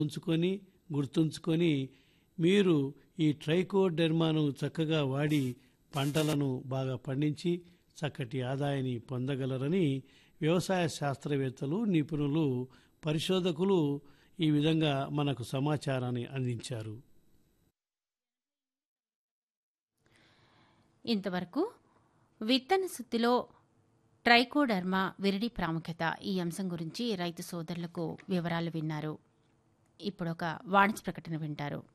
ఉంచుకొని గుర్తుంచుకొని మీరు ఈ ట్రైకోడెర్మాను చక్కగా వాడి పంటలను బాగా పండించి చక్కటి ఆదాయాన్ని పొందగలరని వ్యవసాయ శాస్త్రవేత్తలు నిపుణులు పరిశోధకులు ఈ విధంగా మనకు సమాచారాన్ని అందించారు ఇంతవరకు విత్తన శుద్ధిలో ట్రైకోడర్మా విరిడి ప్రాముఖ్యత ఈ అంశం గురించి రైతు సోదరులకు వివరాలు విన్నారు ఇప్పుడొక వాణిజ్య ప్రకటన వింటారు